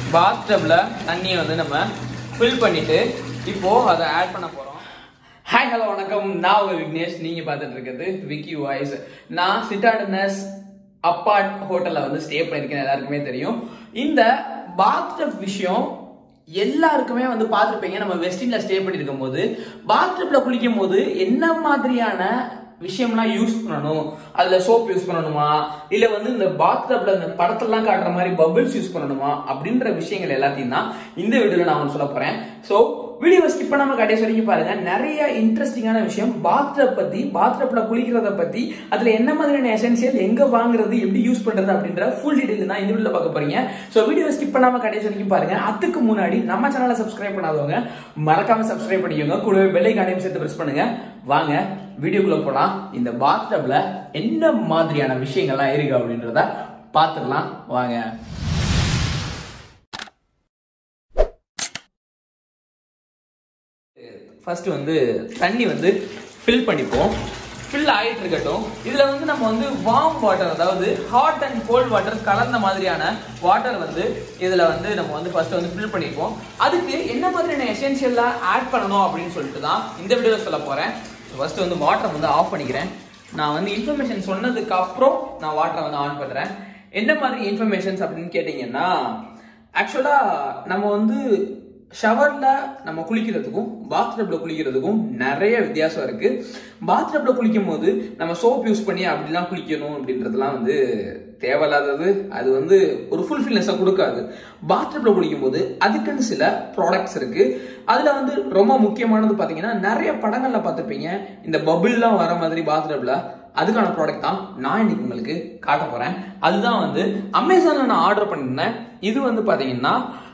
பாத் டப்ல தண்ணியை வந்து நம்ம ஃபில் பண்ணிட்டு இப்போ அதை ஆட் பண்ண போறோம் ஹாய் ஹலோ வணக்கம் நான் உங்க விக்னேஷ் நீங்க பார்த்துட்டு இருக்கிறது விக்கி வாய்ஸ் நான் சிட்டாடனஸ் அப்பார்ட் ஹோட்டல்ல வந்து ஸ்டே பண்ணியிருக்கேன் எல்லாருக்குமே தெரியும் இந்த பாத் டப் விஷயம் எல்லாருக்குமே வந்து பார்த்துருப்பீங்க நம்ம வெஸ்டின்ல ஸ்டே பண்ணியிருக்கும் போது பாத்ரூம்ல குளிக்கும் போது என்ன மாதிரியான விஷயம்லாம் யூஸ் பண்ணணும் அதுல சோப் யூஸ் பண்ணணுமா இல்ல வந்து இந்த பாத்டப்ல இந்த படத்தெல்லாம் காட்டுற மாதிரி பபிள்ஸ் யூஸ் பண்ணணுமா அப்படின்ற விஷயங்கள் எல்லாத்தையும் தான் இந்த வீடியோல நான் உங்களுக்கு சொல்ல போறேன் சோ வீடியோ ஸ்கிப் பண்ணாம கடைசி வரைக்கும் பாருங்க நிறைய இன்ட்ரெஸ்டிங்கான விஷயம் பாத்டப் பத்தி பாத்டப்ல குளிக்கிறத பத்தி அதுல என்ன மாதிரியான எசென்சியல் எங்க வாங்குறது எப்படி யூஸ் பண்றது அப்படின்ற ஃபுல் டீடைல் தான் இந்த வீடியோல பார்க்க போறீங்க சோ வீடியோ ஸ்கிப் பண்ணாம கடைசி வரைக்கும் பாருங்க அதுக்கு முன்னாடி நம்ம சேனலை சப்ஸ்கிரைப் பண்ணாதவங்க மறக்காம சப்ஸ்கிரைப் பண்ணிக்கோங்க கூடவே பெல்லை காணையும் சேர்த்து பிரஸ் பண்ணுங்க வாங்க வீடியோக்குள்ள போலாம் இந்த பாத்டப்ல என்ன மாதிரியான விஷயங்கள்லாம் இருக்கு அப்படின்றத பார்த்துக்கலாம் வாங்க ஃபர்ஸ்ட் வந்து தண்ணி வந்து ஃபில் பண்ணிப்போம் ஃபில் ஆகிட்டு இருக்கட்டும் இதுல வந்து நம்ம வந்து வார்ம் வாட்டர் அதாவது ஹாட் அண்ட் கோல்ட் வாட்டர் கலந்த மாதிரியான வாட்டர் வந்து இதுல வந்து நம்ம வந்து ஃபர்ஸ்ட் வந்து ஃபில் பண்ணிப்போம் அதுக்கு என்ன மாதிரியான எசென்சியல்லாம் ஆட் பண்ணணும் அப்படின்னு சொல்லிட்டு தான் இந்த வீடியோவில் சொல்ல போறேன் ஃபர்ஸ்ட் வந்து வாட்டரை வந்து ஆஃப் பண்ணிக்கிறேன் நான் வந்து இன்ஃபர்மேஷன் சொன்னதுக்கு அப்புறம் நான் வாட்டரை வந்து ஆன் பண்றேன் என்ன மாதிரி இன்ஃபர்மேஷன்ஸ் அப்படின்னு கேட்டிங்கன்னா ஆக்சுவலா நம்ம வந்து ஷவர்ல நம்ம குளிக்கிறதுக்கும் பாத்டப்ல குளிக்கிறதுக்கும் நிறைய வித்தியாசம் இருக்கு பாத்டப்ல குளிக்கும் போது நம்ம சோப் யூஸ் பண்ணி அப்படிலாம் குளிக்கணும் அப்படின்றதுலாம் வந்து தேவையில்லாதது அது வந்து ஒரு ஃபுல்ஃபில்னஸை கொடுக்காது பாத்டப்ல குளிக்கும் போது அதுக்குன்னு சில ப்ராடக்ட்ஸ் இருக்கு அதுல வந்து ரொம்ப முக்கியமானது பாத்தீங்கன்னா நிறைய படங்கள்ல பார்த்துருப்பீங்க இந்த பபிள்லாம் வர மாதிரி பாத்டப்ல அதுக்கான ப்ராடக்ட் தான் நான் இன்னைக்கு உங்களுக்கு காட்ட போறேன் அதுதான் வந்து அமேசான்ல நான் ஆர்டர் பண்ணியிருந்தேன் இது வந்து பாத்தீங்கன்னா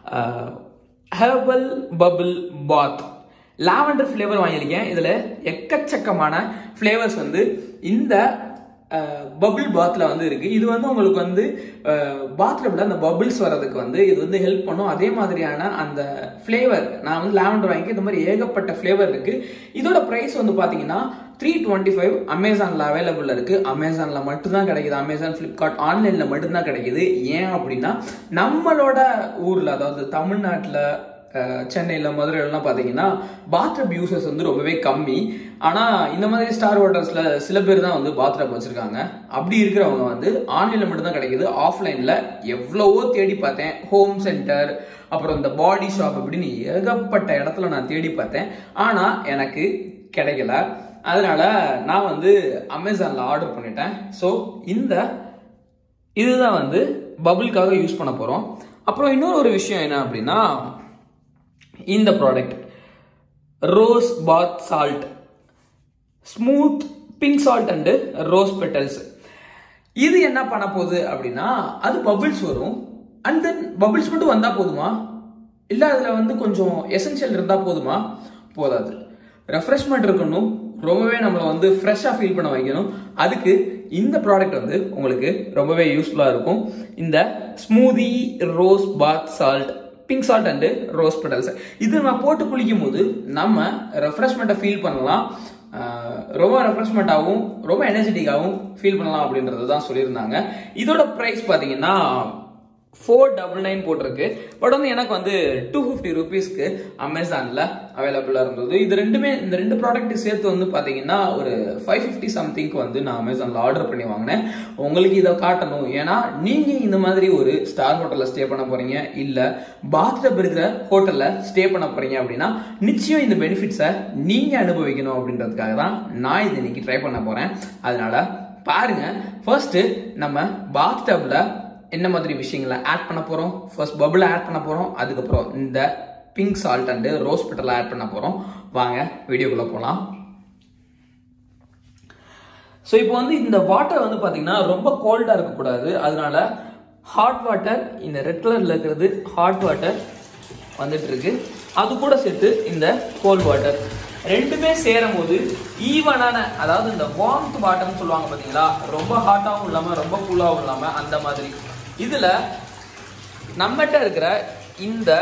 herbal bubble bath lavender flavour வாங்கியிருக்கேன் இதில் எக்கச்சக்கமான ஃப்ளேவர்ஸ் வந்து இந்த பபிள் பாத்தில் வந்து இருக்கு இது வந்து உங்களுக்கு வந்து பாத்ரூமில் அந்த பபிள்ஸ் வர்றதுக்கு வந்து இது வந்து ஹெல்ப் பண்ணும் அதே மாதிரியான அந்த ஃப்ளேவர் நான் வந்து லாவெண்டர் வாங்கி இந்த மாதிரி ஏகப்பட்ட ஃப்ளேவர் இருக்கு இதோட ப்ரைஸ் வந்து பார்த்தீங்கன்னா த்ரீ டுவெண்ட்டி ஃபைவ் அமேசானில் அவைலபிள் இருக்கு அமேசானில் மட்டும்தான் கிடைக்குது அமேசான் ஃப்ளிப்கார்ட் ஆன்லைனில் மட்டும்தான் கிடைக்குது ஏன் அப்படின்னா நம்மளோட ஊரில் அதாவது தமிழ்நாட்டில் சென்னையில் மதுரையிலலாம் பார்த்தீங்கன்னா பாத்ரப் யூசர்ஸ் வந்து ரொம்பவே கம்மி ஆனால் இந்த மாதிரி ஸ்டார் ஹோட்டல்ஸில் சில பேர் தான் வந்து பாத்ரப் வச்சுருக்காங்க அப்படி இருக்கிறவங்க வந்து ஆன்லைனில் மட்டும்தான் கிடைக்குது ஆஃப்லைனில் எவ்வளவோ தேடி பார்த்தேன் ஹோம் சென்டர் அப்புறம் இந்த பாடி ஷாப் அப்படின்னு ஏகப்பட்ட இடத்துல நான் தேடி பார்த்தேன் ஆனால் எனக்கு கிடைக்கல அதனால நான் வந்து அமேசானில் ஆர்டர் பண்ணிட்டேன் ஸோ இந்த இதுதான் வந்து பபுளுக்காக யூஸ் பண்ண போகிறோம் அப்புறம் இன்னொரு ஒரு விஷயம் என்ன அப்படின்னா இந்த product rose bath salt smooth pink salt and rose petals இது என்ன பண்ண போகுது அப்படின்னா அது பபிள்ஸ் வரும் அண்ட் தென் பபிள்ஸ் மட்டும் வந்தால் போதுமா இல்லை அதில் வந்து கொஞ்சம் எசென்ஷியல் இருந்தால் போதுமா போதாது ரெஃப்ரெஷ்மெண்ட் இருக்கணும் ரொம்பவே நம்மளை வந்து ஃப்ரெஷ்ஷாக ஃபீல் பண்ண வைக்கணும் அதுக்கு இந்த ப்ராடக்ட் வந்து உங்களுக்கு ரொம்பவே யூஸ்ஃபுல்லாக இருக்கும் இந்த smoothie rose bath salt pink salt and rose petals இது நம்ம போட்டு குளிக்கும் போது நம்ம ரெஃப்ரெஷ்மெண்ட்டை ஃபீல் பண்ணலாம் ரொம்ப ரெஃப்ரெஷ்மெண்ட்டாகவும் ரொம்ப எனர்ஜெட்டிக்காகவும் ஃபீல் பண்ணலாம் அப்படின்றது தான் சொல்லியிருந்தாங்க இதோட ப்ரைஸ் பார்த்தீங்கன்னா ஃபோர் டபுள் நைன் போட்டிருக்கு பட் வந்து எனக்கு வந்து டூ ஃபிஃப்டி ருபீஸ்க்கு அமேசானில் அவைலபிளாக இருந்தது இது ரெண்டுமே இந்த ரெண்டு ப்ராடக்ட் சேர்த்து வந்து பார்த்தீங்கன்னா ஒரு ஃபைவ் ஃபிஃப்டி சம்திங்க்கு வந்து நான் அமேசானில் ஆர்டர் பண்ணி வாங்கினேன் உங்களுக்கு இதை காட்டணும் ஏன்னா நீங்கள் இந்த மாதிரி ஒரு ஸ்டார் ஹோட்டலில் ஸ்டே பண்ண போகிறீங்க இல்லை பாத்டப் இருக்கிற ஹோட்டலில் ஸ்டே பண்ண போகிறீங்க அப்படின்னா நிச்சயம் இந்த பெனிஃபிட்ஸை நீங்கள் அனுபவிக்கணும் அப்படின்றதுக்காக தான் நான் இது இன்னைக்கு ட்ரை பண்ண போகிறேன் அதனால பாருங்க ஃபர்ஸ்ட் நம்ம பாத்டப்ல என்ன மாதிரி விஷயங்களை ஆட் பண்ண போகிறோம் ஃபர்ஸ்ட் பபுளை ஆட் பண்ண போகிறோம் அதுக்கப்புறம் இந்த பிங்க் சால்ட் அண்டு ரோஸ் பெட்டலை ஆட் பண்ண போகிறோம் வாங்க வீடியோக்குள்ளே போகலாம் ஸோ இப்போ வந்து இந்த வாட்டர் வந்து பார்த்தீங்கன்னா ரொம்ப கோல்டாக இருக்கக்கூடாது அதனால ஹாட் வாட்டர் இந்த ரெட் கலரில் இருக்கிறது ஹாட் வாட்டர் வந்துட்டு இருக்கு அது கூட சேர்த்து இந்த கோல்ட் வாட்டர் ரெண்டுமே சேரும் போது ஈவனான அதாவது இந்த வார்ம்த் வாட்டர்னு சொல்லுவாங்க பார்த்தீங்களா ரொம்ப ஹாட்டாகவும் இல்லாமல் ரொம்ப கூலாகவும் இல்லாமல் அந்த மாதிரி இதில் நம்மகிட்ட இருக்கிற இந்த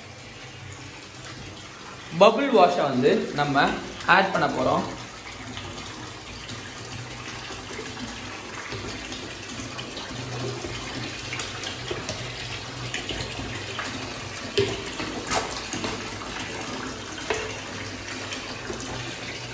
பபிள் வாஷை வந்து நம்ம ஆட் பண்ண போகிறோம்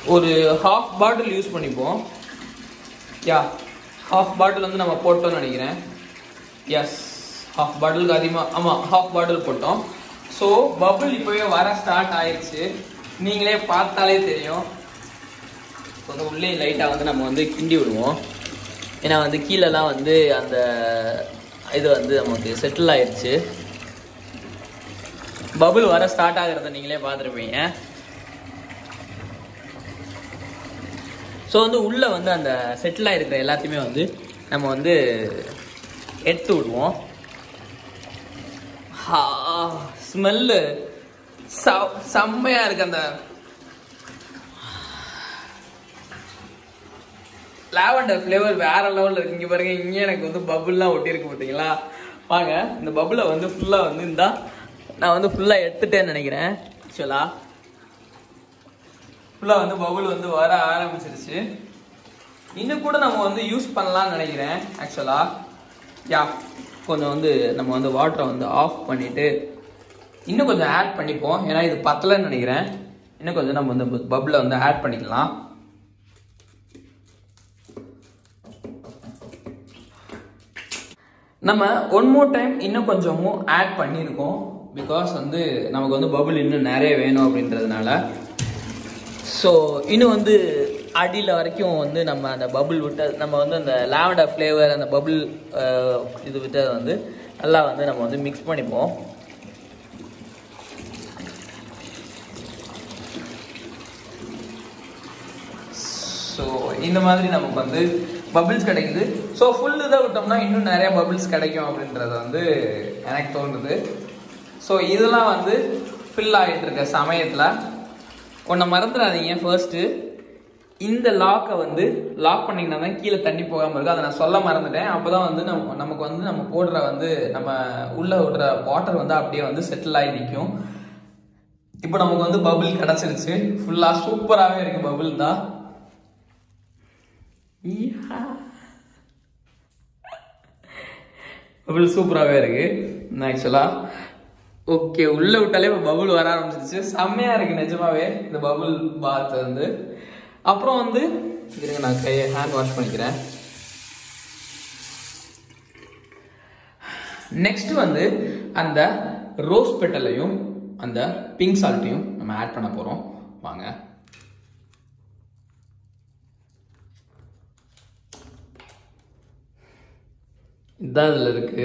ஒரு ஹாஃப் பாட்டில் யூஸ் பண்ணிப்போம் யா ஹாஃப் பாட்டில் வந்து நம்ம போட்டோம்னு நினைக்கிறேன் எஸ் ஹாஃப் பாட்டிலுக்கு அதிகமாக ஆமாம் ஹாஃப் பாட்டில் போட்டோம் ஸோ பபுள் இப்போவே வர ஸ்டார்ட் ஆயிடுச்சு நீங்களே பார்த்தாலே தெரியும் கொஞ்சம் உள்ளே லைட்டாக வந்து நம்ம வந்து கிண்டி விடுவோம் ஏன்னா வந்து கீழெல்லாம் வந்து அந்த இது வந்து நமக்கு செட்டில் ஆயிடுச்சு பபுள் வர ஸ்டார்ட் ஆகிறத நீங்களே பார்த்துருப்பீங்க ஸோ வந்து உள்ளே வந்து அந்த செட்டில் ஆகிருக்கிற எல்லாத்தையுமே வந்து நம்ம வந்து எடுத்து விடுவோம் ஸ்மெல்லு செம்மையாக இருக்கு அந்த லாவெண்டர் ஃப்ளேவர் வேற லெவலில் இருக்கு இங்கே பாருங்க இங்கே எனக்கு வந்து பபுள்லாம் ஒட்டியிருக்கு பார்த்தீங்களா வாங்க இந்த பபுளை வந்து ஃபுல்லாக வந்து இந்தா நான் வந்து ஃபுல்லாக எடுத்துட்டேன்னு நினைக்கிறேன் ஆக்சுவலாக ஃபுல்லாக வந்து பபுள் வந்து வர ஆரம்பிச்சிருச்சு இன்னும் கூட நம்ம வந்து யூஸ் பண்ணலாம்னு நினைக்கிறேன் ஆக்சுவலாக யா கொஞ்சம் வந்து நம்ம வந்து வாட்டரை வந்து ஆஃப் பண்ணிவிட்டு இன்னும் கொஞ்சம் ஆட் பண்ணிப்போம் ஏன்னா இது பத்தலைன்னு நினைக்கிறேன் இன்னும் கொஞ்சம் நம்ம வந்து பபுளை வந்து ஆட் பண்ணிக்கலாம் நம்ம ஒன் மோர் டைம் இன்னும் கொஞ்சமும் ஆட் பண்ணியிருக்கோம் பிகாஸ் வந்து நமக்கு வந்து பபுள் இன்னும் நிறைய வேணும் அப்படின்றதுனால ஸோ இன்னும் வந்து அடியில் வரைக்கும் வந்து நம்ம அந்த பபுள் விட்ட நம்ம வந்து அந்த லாவெண்டர் ஃப்ளேவர் அந்த பபுள் இது விட்டதை வந்து நல்லா வந்து நம்ம வந்து மிக்ஸ் பண்ணிப்போம் ஸோ இந்த மாதிரி நமக்கு வந்து பபிள்ஸ் கிடைக்குது ஸோ ஃபுல் இதை விட்டோம்னா இன்னும் நிறைய பபிள்ஸ் கிடைக்கும் அப்படின்றது வந்து எனக்கு தோணுது ஸோ இதெல்லாம் வந்து ஃபில் ஆகிட்டு இருக்க சமயத்தில் ஒன்றை மறந்துடாதீங்க ஃபர்ஸ்ட்டு இந்த லாக்கை வந்து லாக் பண்ணிங்கன்னா தான் கீழே தண்ணி போகாமல் இருக்கும் அதை நான் சொல்ல மறந்துட்டேன் அப்போ தான் வந்து நம்ம நமக்கு வந்து நம்ம போடுற வந்து நம்ம உள்ளே விடுற வாட்டர் வந்து அப்படியே வந்து செட்டில் ஆகி நிற்கும் இப்போ நமக்கு வந்து பபுள் கிடச்சிருச்சு ஃபுல்லாக சூப்பராகவே இருக்குது பபுள் தான் பபுள் சூப்பராகவே இருக்கு ஆக்சுவலாக ஓகே உள்ளே விட்டாலே இப்போ பபுள் வர ஆரம்பிச்சிருச்சு செம்மையாக இருக்கு நிஜமாவே இந்த பபுள் பாத் வந்து அப்புறம் வந்து இருங்க நான் கையை ஹேண்ட் வாஷ் பண்ணிக்கிறேன் நெக்ஸ்ட் வந்து அந்த ரோஸ் பெட்டலையும் அந்த பிங்க் சால்ட்டையும் நம்ம ஆட் பண்ண போகிறோம் வாங்க இதுதான் இதில் இருக்கு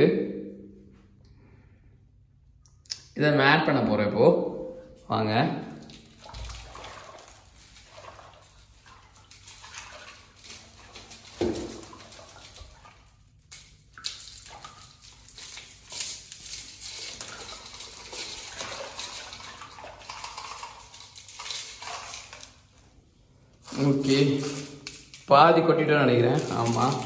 இதை நம்ம ஆட் பண்ண போகிறோம் இப்போ வாங்க ஓகே பாதி கொட்டிட்டோம்னு நினைக்கிறேன் ஆமாம்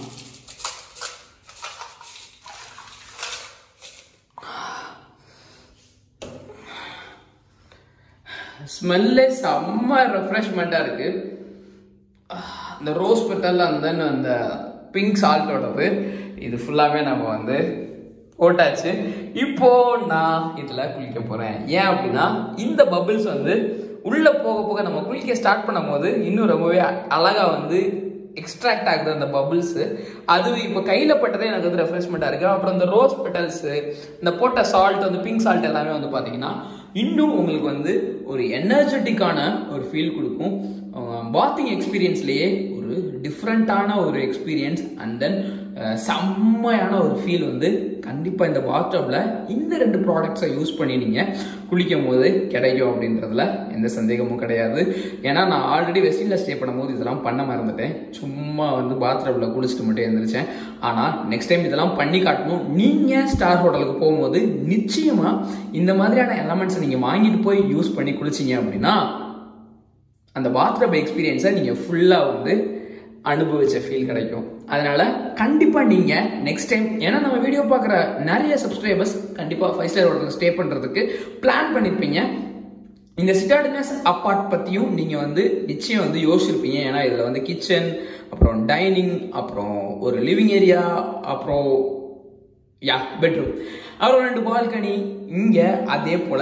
ஸ்மெல்லே செம்ம ரெஃப்ரெஷ்மெண்ட்டாக இருக்கு இந்த ரோஸ் பெட்டல் அண்ட் தென் அந்த பிங்க் சால்ட்டோடது இது ஃபுல்லாகவே நம்ம வந்து போட்டாச்சு இப்போ நான் இதில் குளிக்க போகிறேன் ஏன் அப்படின்னா இந்த பபிள்ஸ் வந்து உள்ளே போக போக நம்ம குளிக்க ஸ்டார்ட் பண்ணும்போது இன்னும் ரொம்பவே அழகாக வந்து எக்ஸ்ட்ராக்ட் ஆகுது அந்த பபிள்ஸு அது இப்போ கையில் பட்டதே எனக்கு வந்து ரெஃப்ரெஷ்மெண்ட்டாக இருக்குது அப்புறம் இந்த ரோஸ் பெட்டல்ஸு இந்த போட்ட சால்ட் வந்து பிங்க் சால்ட் எல்லாமே வந்து பார்த்தீங்கன்னா இன்னும் உங்களுக்கு வந்து ஒரு எனர்ஜெட்டிக்கான ஒரு ஃபீல் கொடுக்கும் பாத்திங் எக்ஸ்பீரியன்ஸ்லேயே ஒரு டிஃப்ரெண்ட்டான ஒரு எக்ஸ்பீரியன்ஸ் அண்ட் தென் செம்மையான ஒரு ஃபீல் வந்து கண்டிப்பாக இந்த பாத்டப்பில் இந்த ரெண்டு ப்ராடக்ட்ஸை யூஸ் பண்ணி நீங்கள் குளிக்கும் போது கிடைக்கும் அப்படின்றதுல எந்த சந்தேகமும் கிடையாது ஏன்னா நான் ஆல்ரெடி வெஸ்டினில் ஸ்டே பண்ணும்போது இதெல்லாம் பண்ண மறந்துட்டேன் சும்மா வந்து பாத்டப்பில் குளிச்சுட்டு மட்டும் எழுந்திரிச்சேன் ஆனால் நெக்ஸ்ட் டைம் இதெல்லாம் பண்ணி காட்டணும் நீங்கள் ஸ்டார் ஹோட்டலுக்கு போகும்போது நிச்சயமாக இந்த மாதிரியான எலமெண்ட்ஸை நீங்கள் வாங்கிட்டு போய் யூஸ் பண்ணி குளிச்சிங்க அப்படின்னா அந்த பாத்ரப் எக்ஸ்பீரியன்ஸை நீங்கள் ஃபுல்லாக வந்து அனுபவிச்ச ஃபீல் கிடைக்கும் அதனால கண்டிப்பாக நீங்கள் நெக்ஸ்ட் டைம் ஏன்னா நம்ம வீடியோ பார்க்குற நிறைய சப்ஸ்கிரைபர்ஸ் கண்டிப்பாக ஃபைவ் ஸ்டார் ஹோட்டலில் ஸ்டே பண்ணுறதுக்கு பிளான் பண்ணியிருப்பீங்க இந்த சிட்டாடினஸ் அப்பார்ட் பற்றியும் நீங்கள் வந்து நிச்சயம் வந்து யோசிச்சிருப்பீங்க ஏன்னா இதில் வந்து கிச்சன் அப்புறம் டைனிங் அப்புறம் ஒரு லிவிங் ஏரியா அப்புறம் யா பெட்ரூம் அப்புறம் ரெண்டு பால்கனி இங்கே அதே போல்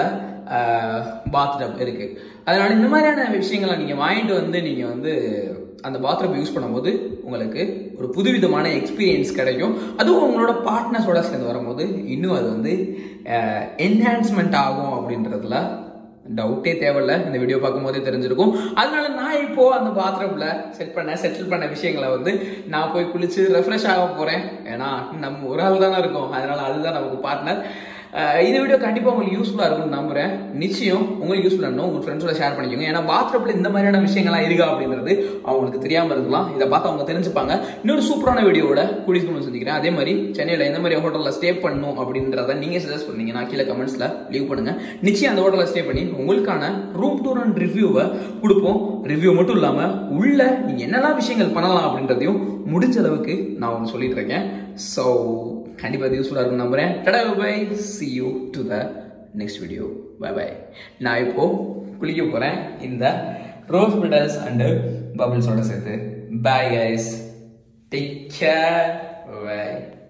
பாத் டப் இருக்கு அதனால இந்த மாதிரியான விஷயங்களை நீங்க வாங்கிட்டு வந்து நீங்க வந்து அந்த பாத்ரூம் யூஸ் பண்ணும்போது உங்களுக்கு ஒரு புதுவிதமான எக்ஸ்பீரியன்ஸ் கிடைக்கும் அதுவும் உங்களோட பார்ட்னர்ஸோட சேர்ந்து வரும்போது இன்னும் அது வந்து என்ஹான்ஸ்மெண்ட் ஆகும் அப்படின்றதுல டவுட்டே தேவையில்ல இந்த வீடியோ பார்க்கும்போதே தெரிஞ்சிருக்கும் அதனால நான் இப்போ அந்த பாத்ரூம்ல செட் பண்ண செட்டில் பண்ண விஷயங்களை வந்து நான் போய் குளிச்சு ரெஃப்ரெஷ் ஆக போறேன் ஏன்னா நம்ம ஒரு ஆள் தானே இருக்கோம் அதனால அதுதான் நமக்கு பார்ட்னர் இந்த வீடியோ கண்டிப்பாக உங்களுக்கு யூஸ்ஃபுல்லாக இருக்கும்னு நம்புறேன் நிச்சயம் உங்களுக்கு யூஸ்ஃபுல்லாக இருந்தால் உங்கள் ஃப்ரெண்ட்ஸோட ஷேர் பண்ணிக்கோங்க ஏன்னா பாத்ரூமில் இந்த மாதிரியான விஷயங்கள்லாம் இருக்கா அப்படின்றது அவங்களுக்கு தெரியாமல் இருக்கலாம் இதை பார்த்து அவங்க தெரிஞ்சுப்பாங்க இன்னொரு சூப்பரான வீடியோவோட குடிக்கணும்னு செஞ்சுக்கிறேன் அதே மாதிரி சென்னையில் எந்த மாதிரி ஹோட்டலில் ஸ்டே பண்ணணும் அப்படின்றத நீங்கள் சஜஸ்ட் பண்ணீங்க நான் கீழே கமெண்ட்ஸில் லீவ் பண்ணுங்க நிச்சயம் அந்த ஹோட்டலில் ஸ்டே பண்ணி உங்களுக்கான ரூம் டூர் அண்ட் ரிவ்யூவை கொடுப்போம் ரிவ்யூ மட்டும் இல்லாமல் உள்ள நீங்கள் என்னெல்லாம் விஷயங்கள் பண்ணலாம் அப்படின்றதையும் முடிஞ்ச அளவுக்கு நான் ஒன்று சொல்லிட்டு இருக்கேன் ஸோ கண்டிப்பாக அது யூஸ்ஃபுல்லாக இருக்கும் நம்புறேன் tata bye see you to the next video bye bye நான் இப்போ குளிக்க போகிறேன் இந்த ரோஸ் பிரிடல்ஸ் அண்டு பபிள்ஸோட சேர்த்து bye guys take care by